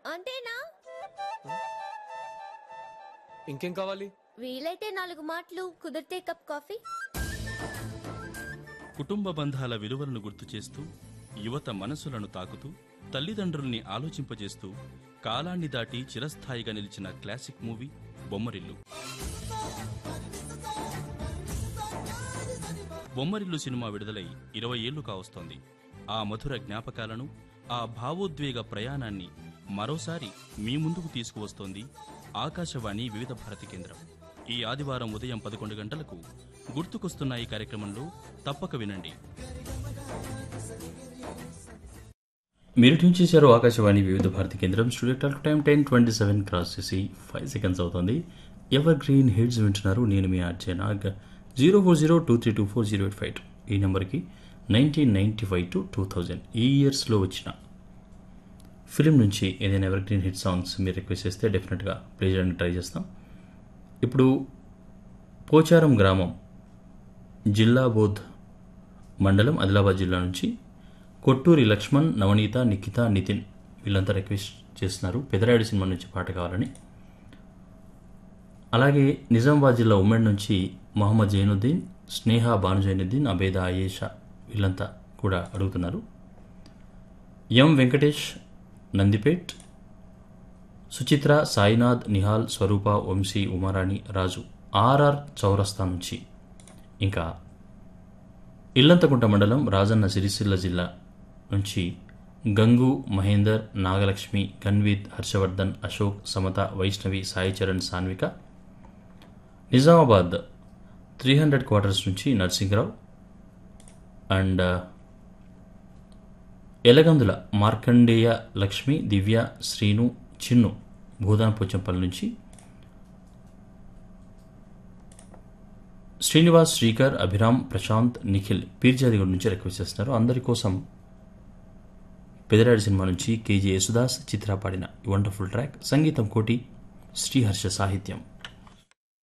అంతేనా ఇంకేం కావాలి వీలైతే నాలుగు మాటలు కుదిరితే కప్ కాఫీ కుటుంబ బంధాల విలువలను గుర్తు చేస్తూ యువత మనసులను తాకుతూ తల్లిదండ్రుల్ని ఆలోచింపజేస్తూ కాలాన్ని దాటి చిరస్థాయిగా నిలిచిన classic movie Bommarillu Bommarillu cinema విడుదలై ఇరవై ఏళ్లు కావస్తోంది ఆ మధుర జ్ఞాపకాలను ఆ భావోద్వేగ ప్రయాణాన్ని మరోసారి మీ ముందుకు తీసుకువస్తోంది ఆకాశవాణి వివిధ భారతి కేంద్రం ఈ ఆదివారం ఉదయం పదకొండు గంటలకు గుర్తుకొస్తున్న ఈ కార్యక్రమంలో తప్పక వినండి మీరు ట్యూన్ చేశారు ఆకాశవాణి వివిధ భారతి కేంద్రం studio talk time ten twenty seven cross చేసి ఫైవ్ సెకండ్స్ అవుతుంది ఎవర్ గ్రీన్ హిట్స్ వింటున్నారు నేను మీ RJ Nag zero four zero two three two four zero eight five ఈ నెంబర్కి nineteen ninety five to two thousand ఈ ఇయర్స్లో వచ్చిన ఫిలిం నుంచి ఏదైనా ఎవర్ గ్రీన్ హిట్ సాంగ్స్ మీరు రిక్వెస్ట్ చేస్తే డెఫినెట్గా ప్లే చేయడానికి ట్రై చేస్తాం ఇప్పుడు పోచారం గ్రామం జిల్లా బోధ్ మండలం ఆదిలాబాద్ జిల్లా నుంచి కొట్టూరి లక్ష్మణ్ నవనీత నిఖిత నితిన్ వీళ్ళంతా రిక్వెస్ట్ చేస్తున్నారు పెదరాయుడు సినిమా నుంచి పాట కావాలని అలాగే నిజామాబాద్ జిల్లా ఉమ్మడి నుంచి మొహమ్మద్ జైనుద్దీన్ స్నేహ బాను జైనుద్దీన్ అబేద ఆయేషా వీళ్ళంతా కూడా అడుగుతున్నారు ఎం వెంకటేష్ నందిపేట్ సుచిత్ర సాయినాథ్ నిహాల్ స్వరూప వంశీ ఉమారాణి రాజు ఆర్ఆర్ చౌరస్తా నుంచి ఇంకా ఇల్లంతకుంట మండలం రాజన్న సిరిసిల్ల జిల్లా నుంచి Gangu Mahender Nagalakshmi Ganveed Harshavardhan Ashok Samatha Vaishnavi Sai Charan Sanvika Nizamabad three hundred quarters నుంచి నర్సింగ్రావు అండ్ ఎలగందుల మార్కండేయ లక్ష్మి దివ్య శ్రీను చిన్ను భూదానపోచంపల్లి నుంచి శ్రీనివాస్ శ్రీకర్ అభిరామ్ ప్రశాంత్ నిఖిల్ పీర్జాదిగూడ నుంచి రిక్వెస్ట్ చేస్తున్నారు అందరి కోసం పెదరాడి సినిమా నుంచి కేజీ యేసుదాస్ చిత్ర పాడిన వండర్ఫుల్ ట్రాక్ సంగీతం కోటి శ్రీహర్ష సాహిత్యం